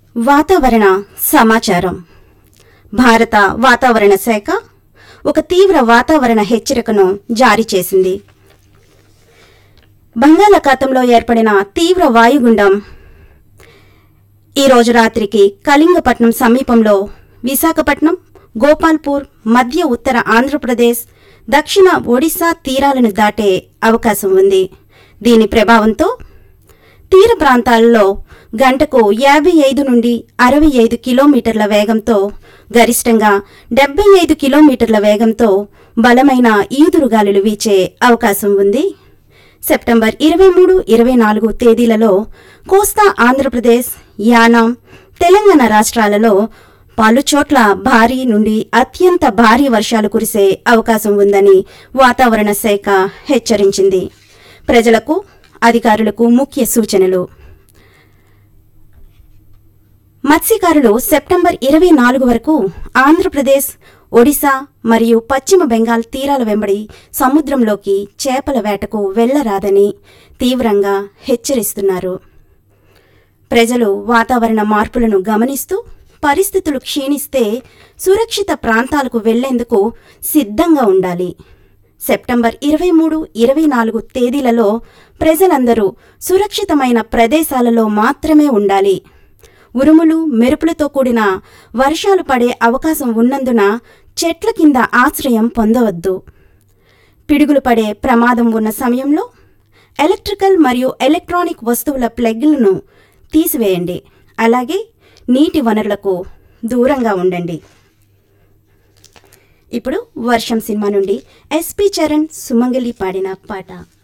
వాతావరణ సమాచారం భారత వాతావరణ శాఖ ఒక తీవ్ర వాతావరణ హెచ్చరికను జారీ చేసింది బంగాళాఖాతంలో ఏర్పడిన తీవ్ర వాయుగుండం ఈ రోజు రాత్రికి కళింగపట్నం సమీపంలో విశాఖపట్నం గోపాల్పూర్ మధ్య ఉత్తర ఆంధ్రప్రదేశ్ దక్షిణ ఒడిశా తీరాలను దాటే అవకాశం ఉంది దీని ప్రభావంతో తీర ప్రాంతాల్లో గంటకు యాభై ఐదు నుండి అరవై ఐదు కిలోమీటర్ల వేగంతో గరిష్టంగా డెబ్బై ఐదు కిలోమీటర్ల వేగంతో బలమైన ఈదురుగాలులు వీచే అవకాశం ఉంది సెప్టెంబర్ ఇరవై మూడు ఇరవై నాలుగు తేదీలలో కోస్తా ఆంధ్రప్రదేశ్ యానాం తెలంగాణ రాష్ట్రాలలో పలుచోట్ల భారీ నుండి అత్యంత భారీ వర్షాలు కురిసే అవకాశం ఉందని వాతావరణ శాఖ హెచ్చరించింది ప్రజలకు అధికారులకు ముఖ్య సూచనలు మత్స్యకారులు సెప్టెంబర్ ఇరవై నాలుగు వరకు ఆంధ్రప్రదేశ్ ఒడిశా మరియు పశ్చిమ బెంగాల్ తీరాల వెంబడి సముద్రంలోకి చేపల వేటకు వెళ్లరాదని తీవ్రంగా హెచ్చరిస్తున్నారు ప్రజలు వాతావరణ మార్పులను గమనిస్తూ పరిస్థితులు క్షీణిస్తే సురక్షిత ప్రాంతాలకు వెళ్లేందుకు సిద్ధంగా ఉండాలి సెప్టెంబర్ ఇరవై మూడు ఇరవై నాలుగు తేదీలలో ప్రజలందరూ సురక్షితమైన ప్రదేశాలలో మాత్రమే ఉండాలి ఉరుములు మెరుపులతో కూడిన వర్షాలు పడే అవకాశం ఉన్నందున చెట్ల కింద ఆశ్రయం పొందవద్దు పిడుగులు పడే ప్రమాదం ఉన్న సమయంలో ఎలక్ట్రికల్ మరియు ఎలక్ట్రానిక్ వస్తువుల ప్లగ్లను తీసివేయండి అలాగే నీటి వనరులకు దూరంగా ఉండండి ఇప్పుడు వర్షం సినిమా నుండి ఎస్పి చరణ్ సుమంగలి పాడిన పాట